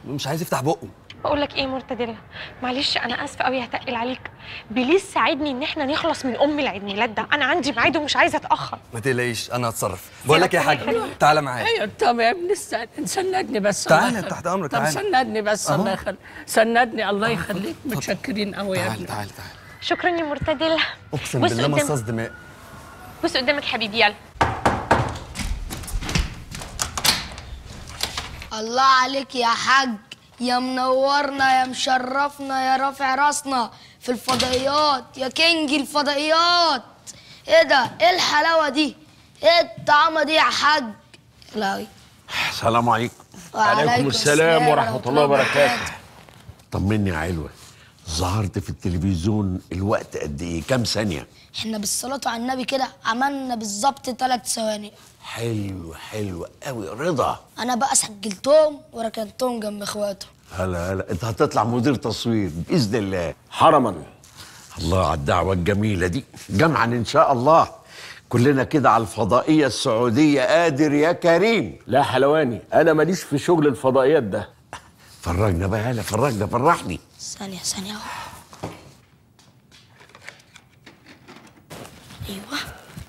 مش عايز يفتح بقه بقول لك ايه مرتدله معلش انا اسفه قوي هتقل عليك بليز ساعدني ان احنا نخلص من ام العيد ميلاد ده انا عندي ميعاد ومش عايزه اتاخر ما تقلقيش انا هتصرف بقول لك يا حاج تعالى معايا ايوه طب يا ابني استنى- سندني بس تعالى، الله يخليك. تحت أمرك، طب تعالى. سندني بس أهو. الله يخليك سندني الله يخليك متشكرين قوي يا تعالى ابني تعالى تعالى شكرا يا مرتدله اقسم بص بالله قدام. مصاص دماء بص قدامك حبيبي يلا الله عليك يا حاج يا منورنا يا مشرفنا يا رافع راسنا في الفضائيات يا كينج الفضائيات ايه ده ايه الحلاوه دي ايه الطعامه دي يا حاج لا السلام عليكم وعليكم السلام ورحمة الله وبركاته. طمني يا علوة ظهرت في التلفزيون الوقت قد ايه كام ثانية احنا بالصلاه على النبي كده عملنا بالظبط ثلاث ثواني حلو حلو قوي رضا انا بقى سجلتهم وركنتهم جنب اخواتهم هلا هلا انت هتطلع مدير تصوير باذن الله حرما الله على الدعوة الجميلة دي جمعا ان شاء الله كلنا كده على الفضائية السعودية قادر يا كريم لا حلواني انا ماليش في شغل الفضائيات ده فرجنا بقى هلا فرجنا فرحني ثانيه ثانيه اهو ايوه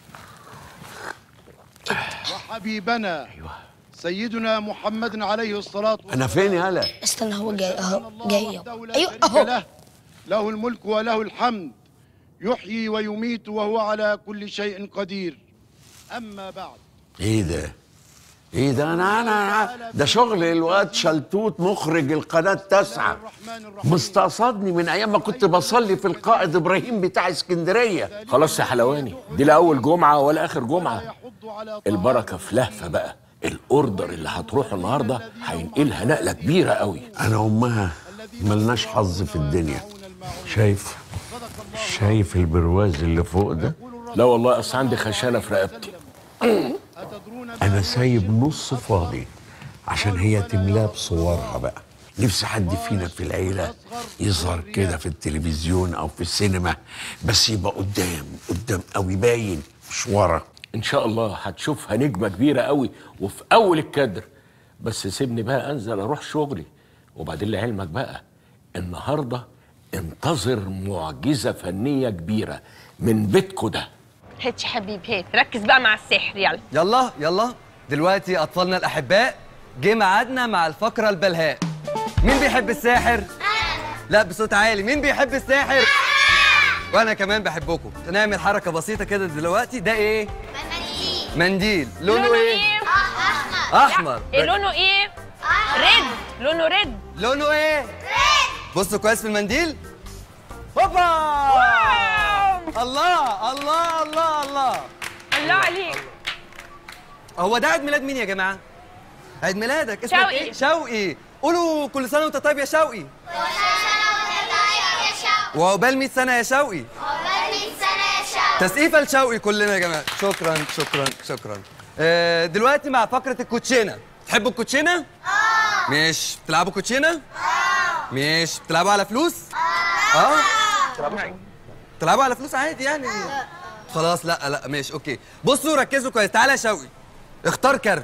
وحبيبنا سيدنا محمد عليه الصلاة والسلام انا فين يا هلا استنى هو جاي اهو الله جاي وحده اهو لا ايوه شريك اهو له له الملك وله الحمد يحيي ويميت وهو على كل شيء قدير أما بعد ايه ده ايه ده انا انا ده شغل الواد شلتوت مخرج القناه التاسعه الرحمن الرحيم مستقصدني من ايام ما كنت بصلي في القائد ابراهيم بتاع اسكندريه خلاص يا حلواني دي لا اول جمعة ولا اخر جمعة يحض على طعام البركة في لهفة بقى الاوردر اللي هتروح النهارده هينقلها نقلة كبيرة قوي انا امها ملناش حظ في الدنيا شايف شايف البرواز اللي فوق ده لا والله اصل عندي خشانة في رقبتي أتدرون انا سايب نص فاضي عشان هي تملاه بصورها بقى نفسي حد فينا في العيلة يظهر كده في التلفزيون أو في السينما بس يبقى قدام قدام قوي باين مش ورا ان شاء الله هتشوفها نجمة كبيرة قوي وفي اول الكادر بس سيبني بقى انزل اروح شغلي وبعدين لعلمك بقى النهارده انتظر معجزة فنية كبيرة من بيتكو ده هات يا حبيبي هات ركز بقى مع السحر يلا يلا يلا دلوقتي اطفالنا الاحباء جه ميعادنا مع الفقره البلهاء مين بيحب الساحر لا بصوت عالي مين بيحب الساحر وانا كمان بحبكم هنعمل حركه بسيطه كده دلوقتي ده ايه منديل لونه ايه احمر إيه لونه ايه ريد لونه ريد لونه ايه بصوا كويس في المنديل هوبا الله الله الله الله الله عليك هو ده عيد ميلاد مين يا جماعه عيد ميلادك اسمك شوقي. ايه شوقي قولوا كل سنه وانت طيب يا شوقي وعقبال 100 سنه يا شوقي تسقيفه لشوقي كلنا يا جماعه شكرا شكرا شكرا آه دلوقتي مع فقره الكوتشينه تحبوا الكوتشينه اه ماشي بتلعبوا كوتشينه اه ماشي بتلعبوا على فلوس اه بتلعبوا على فلوس عادي يعني خلاص لا لا ماشي اوكي بصوا ركزوا كويس تعالى يا شوقي اختار كارت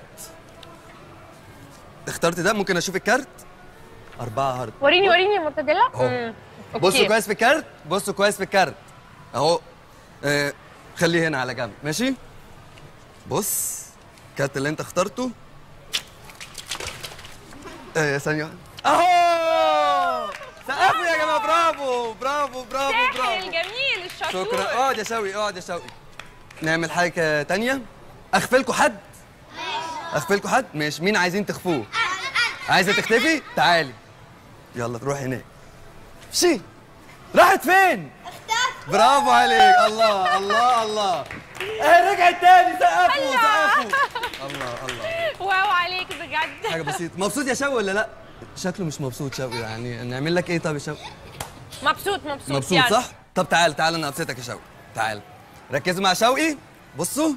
اخترت ده ممكن اشوف الكارت أربعة هارد وريني وريني يا مرتدله أهو. مم. بصوا أوكي. كويس في الكارت بصوا كويس في الكارت اهو آه خليه هنا على جنب ماشي بص الكارت اللي انت اخترته آه ثانية واحدة. اهو سقفوا يا جماعة برافو برافو برافو الساحر برافو الجميل الشطور شكرا اقعد يا شوقي اقعد يا شوقي نعمل حاجة تانية اخفلكوا حد اخفلكوا حد ماشي مين عايزين تخفوه عايزة تختفي تعالي يلا تروح هناك شي راحت فين اختفت برافو عليك الله الله الله ايه رجعت تاني سقفوا سقفوا الله الله واو عليك بجد حاجة بسيطة مبسوط يا شوقي ولا لا شكله مش مبسوط شوقي يعني نعمل لك ايه طب يا شوقي مبسوط مبسوط مبسوط يلا. صح؟ طب تعال تعال انا ابسطك يا شوقي تعال ركزوا مع شوقي بصوا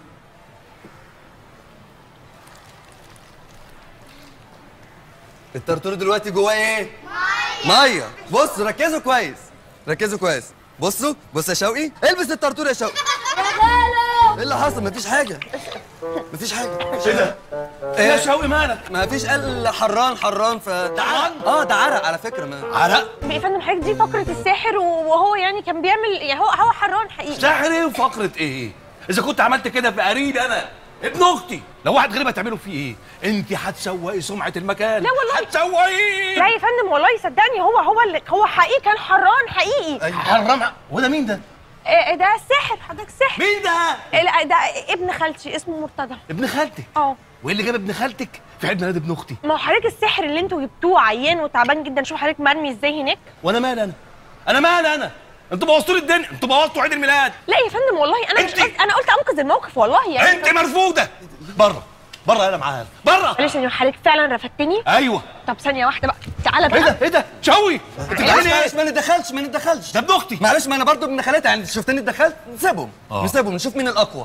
الترتور دلوقتي جواه ايه؟ ميه ميه بصوا ركزوا كويس ركزوا كويس بصوا بص يا شوقي البس الترتور يا شوقي ايه اللي حصل مفيش حاجه مفيش حاجه ايه ده؟ ايه يا شوقي مالك؟ مفيش قال حران حران ف تعرق؟ اه ده عرق على فكره ما عرق؟ يا فندم حضرتك دي فقره الساحر وهو يعني كان بيعمل يعني هو هو حران حقيقي ساحر ايه وفقرة ايه؟ إذا كنت عملت كده في قريب أنا ابن أختي لو واحد غريب هتعملوا فيه إيه؟ أنت هتسوقي سمعة المكان لا والله. هتسوقي لا يا فندم والله صدقني هو هو اللي هو حقيقي كان حران حقيقي حرام هو ده مين ده؟ إيه ده الساحر حضرتك ساحر مين ده؟ إيه لا ده ابن خالتي اسمه مرتضى ابن خالتك اه وايه اللي جاب ابن خالتك في عيد ميلاد ابن اختي ما هو حضرتك الساحر اللي انتوا جبتوه عيان وتعبان جدا شوف حضرتك مرمي ازاي هناك وانا مالي انا انا مالي انا انتوا بوظتوا لي الدنيا انتوا بوظتوا عيد الميلاد لا يا فندم والله انا مش انتي- قصدي انا قلت انقذ الموقف والله يعني انت مرفوضه بره بره انا معاها بره معلش يا حضرتك فعلا رفدتني ايوه طب ثانيه واحده بقى تعالى بقى ايه ده ايه ده شوي انت معلش بتعملي معلش ايه ما نتدخلش ما نتدخلش ده ابن اختي معلش ما انا برضو ابن خالتها يعني شفتني اتدخلت نسيبهم آه. نسيبهم نشوف مين الاقوى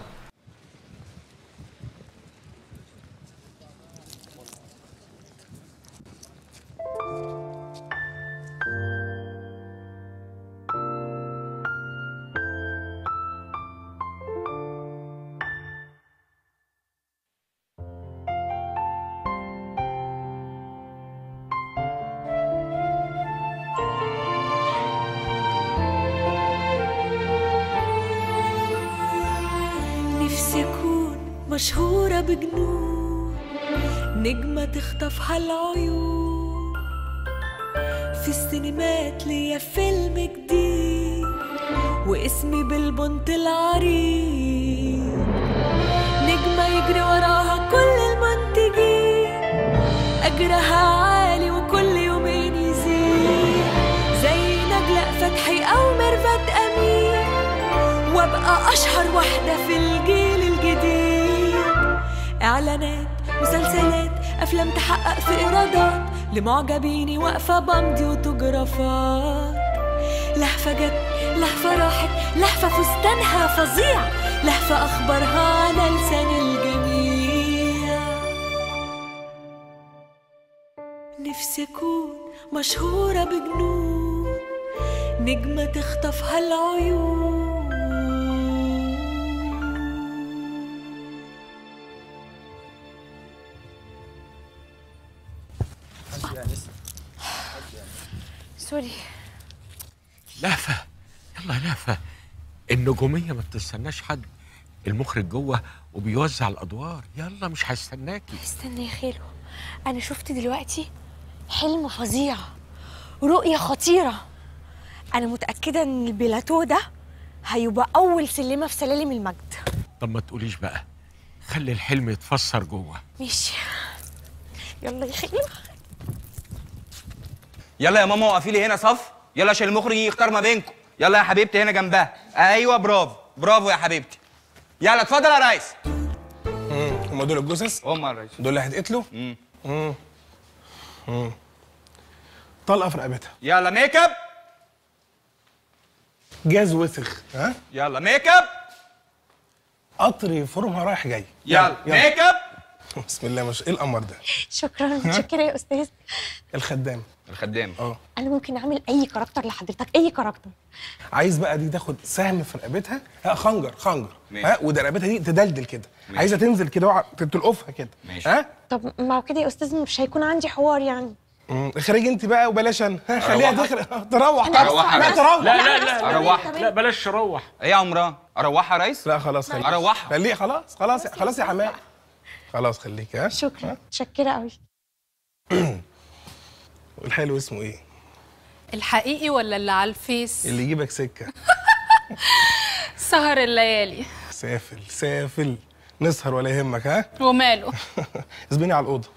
نفسي أكون مشهورة بجنون نجمة تخطفها العيون في السينمات ليا فيلم جديد واسمي بالبنت العريض نجمة يجري وراها كل المنتجين أجرها عالي وكل يومين يزيد زي نجلاء فتحي أو ميرفت أمين وابقى اشهر واحده في الجيل الجديد اعلانات مسلسلات افلام تحقق في ايرادات لمعجبيني واقفه بمضي اوتوجرافات لهفه جت لهفه راحت لهفه فستانها فظيع لهفه اخبارها على لسان الجميع نفسي اكون مشهوره بجنون نجمة تخطفها العيون سوري لهفه يلا يا لهفه النجوميه ما بتستناش حد المخرج جوه وبيوزع الادوار يلا مش هيستناكي استنى يا خالو انا شفت دلوقتي حلم فظيع رؤية خطيرة انا متأكدة ان البلاتو ده هيبقى اول سلمة في سلالم المجد طب ما تقوليش بقى خلي الحلم يتفسر جوه ماشي يلا يا خالو يلا يا ماما وقفي لي هنا صف يلا عشان المخرج يجي يختار ما بينكم يلا يا حبيبتي هنا جنبها ايوه برافو برافو يا حبيبتي يلا اتفضل يا ريس هم دول الجثث هم يا ريس دول اللي هيتقتلوا مم. مم. مم. طلقه في رقبتها يلا ميك اب جاز وسخ ها يلا ميك اب قطر يفرمها رايح جاي يلا ميك اب بسم الله مش ايه القمر ده شكرا متشكرة يا استاذ الخدام الخدام اه انا ممكن اعمل اي كاركتر لحضرتك اي كاركتر عايز بقى دي تاخد سهم في رقبتها ها خنجر خنجر ماشي. ها وده رقبتها دي تدلدل كده ماشي. عايزه تنزل كده وع- تلقفها كده ماشي. ها طب ما هو كده يا استاذ مش هيكون عندي حوار يعني مم. اخرجي انت بقى وبلاش انا ها خليها أروحها؟ تخرج تروح أنا أروحها لا بس. تروح لا لا لا اروحها لا بلاش تروح ايه يا عمران اروحها يا ريس لا خلاص خليك اروحها خليه خلاص خلاص خلاص يا حماقي خلاص خليك ها شكرا متشكرة قوي والحلو اسمه ايه الحقيقي ولا اللي على الفيس اللي يجيبك سكه سهر الليالي سافل سافل نسهر ولا يهمك ها وماله اسبني على الاوضه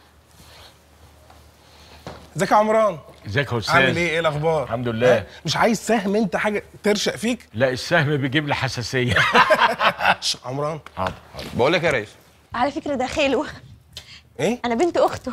ازيك يا عمران ازيك يا استاذ عامل ايه ايه الاخبار الحمد لله. ها؟ مش عايز سهم انت حاجه ترشق فيك لا السهم بيجيب لي حساسيه ش- عمران حاضر حاضر بقول لك يا ريس على فكرة ده خالو ايه انا بنت اخته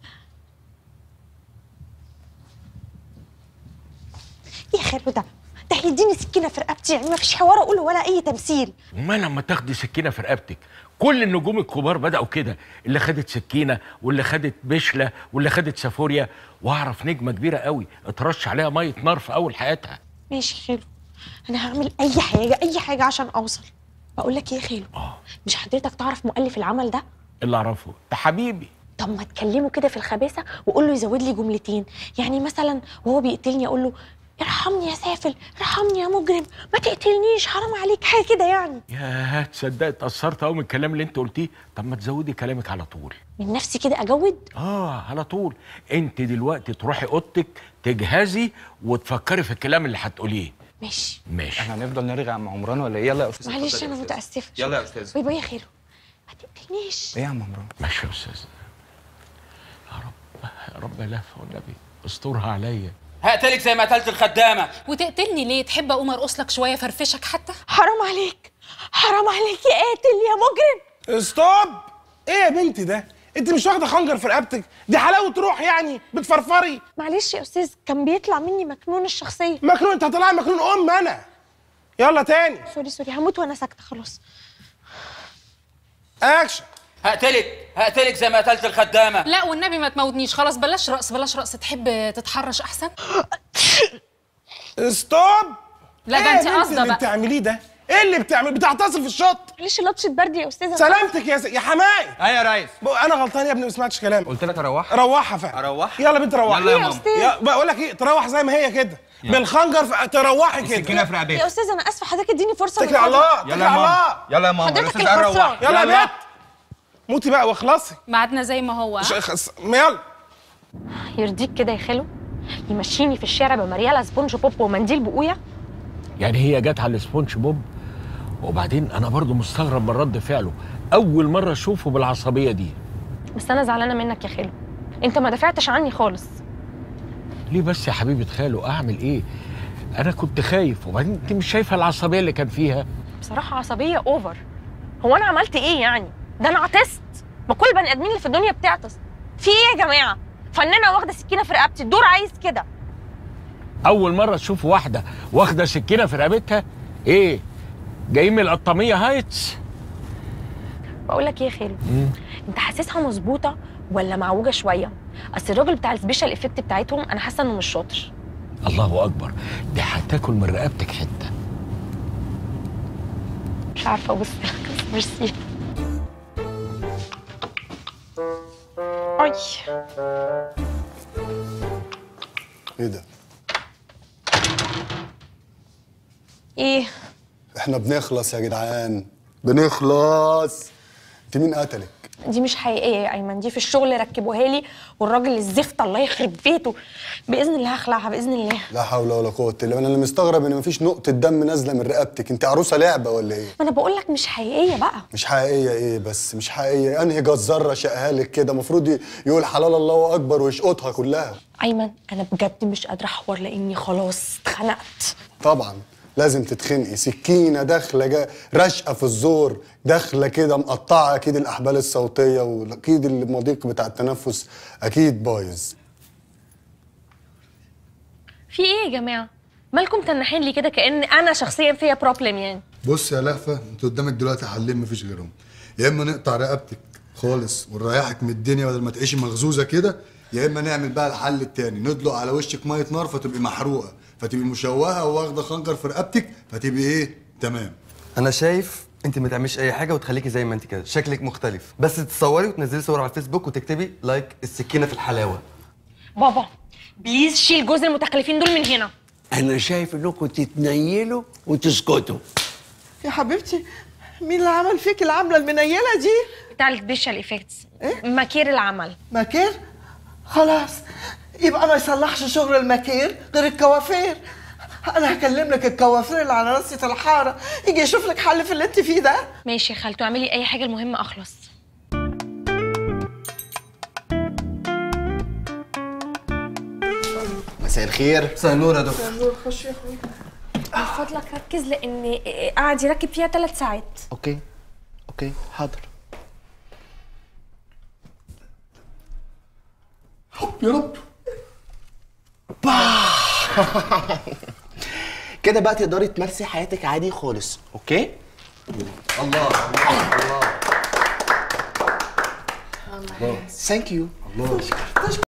ايه يا خالو ده ده هيديني سكينة في رقبتي يعني ما فيش حوار اقوله ولا اي تمثيل وما لما تاخدي سكينه في رقبتك كل النجوم الكبار بداوا كده اللي خدت سكينه واللي خدت بشله واللي خدت سافوريا واعرف نجمه كبيره قوي اترش عليها ميه نار في اول حياتها ماشي خالو انا هعمل اي حاجة اي حاجة عشان اوصل بقول لك ايه يا خالو مش حضرتك تعرف مؤلف العمل ده اللي اعرفه ده حبيبي طب ما تكلمه كده في الخباثه وقول له يزود لي جملتين يعني مثلا وهو بيقتلني اقول له ارحمني يا سافل ارحمني يا مجرم ما تقتلنيش حرام عليك حاجه كده يعني يا تصدق اتأثرت قوي من الكلام اللي انت قلتيه طب ما تزودي كلامك على طول من نفسي كده اجود اه على طول انت دلوقتي تروحي اوضتك تجهزي وتفكري في الكلام اللي هتقوليه ماشي ماشي احنا هنفضل نرغي يا عم عمران ولا ايه يلا يا استاذ معلش اتفضل يا انا أستاذ. متاسفه يلا يا استاذ باي باي يا خالو ما تقتلنيش ايه يا عم عمران ماشي يا استاذ يا رب يا رب لا والنبي استرها عليا هقتلك زي ما قتلت الخدامه وتقتلني ليه تحب اقوم ارقص لك شويه فرفشك حتى حرام عليك حرام عليك يا قاتل يا مجرم ستوب ايه يا بنتي ده انت مش واخده خنجر في رقبتك دي حلاوه روح يعني بتفرفري معلش يا استاذ كان بيطلع مني مكنون الشخصيه مجنون انت هتطلعي مجنون ام انا يلا تاني سوري سوري هموت وانا ساكته خلاص اكشن هقتلك هقتلك زي ما قتلت الخدامه لا والنبي ما تموتنيش خلاص بلاش رقص بلاش رقص تحب تتحرش احسن ستوب لا ده إيه انت يا بنتي قاصده اللي بقى بتعمليه ده ايه اللي بتعمل بتعتصر في الشط معلش لطشه برد يا استاذه سلامتك يا س... يا حماي ايوه يا ريس بقى انا غلطان يا ابني ما سمعتش كلام قلت لك اروح روحها فعلا اروح يلا بنت روحي يلا يا ماما يا بقول لك ايه تروح زي ما هي كده بالخنجر في... تروحي كده السكينه في يا رقبتك استاذ انا اسفه حضرتك اديني فرصه اتكلي على الله اتكلي يلا يا على الله ماما يلا يا ماما حضرتك الأستاذ قال الخسران. روح. يلا يا بنت موتي بقى واخلصي ميعادنا زي ما هو ها؟ ش- خس... يلا يرضيك كده يا خالو يمشيني في الشارع بمريالة سبونج بوب ومنديل بقويا يعني هي جت على السبونج بوب وبعدين انا برضو مستغرب من رد فعله اول مره اشوفه بالعصبيه دي بس انا زعلانه منك يا خالو انت ما دافعتش عني خالص ليه بس يا حبيبه خاله اعمل ايه انا كنت خايف وبعدين انت مش شايفه العصبيه اللي كان فيها بصراحه عصبيه اوفر هو انا عملت ايه يعني ده انا عطست ما كل بني ادمين اللي في الدنيا بتعطس في ايه يا جماعه فنانه واخده سكينه في رقبتي الدور عايز كده اول مره تشوف واحده واخده سكينه في رقبتها ايه جاي من القطاميه هايتس بقول لك ايه يا خالو انت حاسسها مظبوطه ولا معوجه شويه اصل الراجل بتاع السبيشال افكت بتاعتهم انا حاسه انه مش شاطر الله اكبر دي هتاكل من رقبتك حته مش عارفه ابص لك بس ميرسي اي ايه ده؟ ايه احنا بنخلص يا جدعان بنخلص انت مين قتلك؟ دي مش حقيقيه يا ايمن دي في الشغل ركبوها لي والراجل الزفت الله يخرب بيته باذن الله هخلعها باذن الله لا حول ولا قوة الا بالله انا اللي مستغرب ان مفيش نقطة دم نازلة من رقبتك انت عروسة لعبة ولا ايه؟ ما انا بقول لك مش حقيقيه بقى مش حقيقية ايه بس مش حقيقية انهي جزارة شقها لك كده المفروض يقول حلال الله اكبر ويشقطها كلها ايمن انا بجد مش قادره احور لاني خلاص اتخنقت طبعا لازم تتخنقي سكينة داخلة جا رشقة في الزور داخلة كده مقطعة أكيد الأحبال الصوتية وأكيد المضيق بتاع التنفس أكيد بايظ في ايه يا جماعه مالكم تنحين لي كده كان انا شخصيا فيا بروبلم يعني بص يا لهفة انت قدامك دلوقتي حلين مفيش غيرهم يا اما نقطع رقبتك خالص ونريحك من الدنيا بدل ما تعيشي مغزوزة كده يا اما نعمل بقى الحل التاني ندلق على وشك مية نار فتبقي محروقة فتبقي مشوهة وواخدة خنجر في رقبتك فتبقي ايه تمام انا شايف انت ما تعمليش اي حاجه وتخليكي زي ما انت كده شكلك مختلف بس تتصوري وتنزلي صور على الفيسبوك وتكتبي لايك السكينه في الحلاوه بابا بليز شيل جوز المتخلفين دول من هنا انا شايف انكم تتنيلوا وتسكتوا يا حبيبتي مين اللي عمل فيك العمله المنيله دي بتاع السبيشال افكتس ماكير العمل ماكير خلاص يبقى ما يصلحش شغل الماكير غير الكوافير انا هكلم لك الكوافير اللي على راسة الحاره يجي يشوف لك حل في اللي انت فيه ده ماشي يا خالته اعملي اي حاجه المهم اخلص مساء الخير مساء النور يا دكتور خش يا اخويا من فضلك ركز لان قاعد يركب فيها ثلاث ساعات اوكي اوكي حاضر يا رب كده بقى تقدري تمارسي حياتك عادي خالص اوكي الله الله ثانك يو الله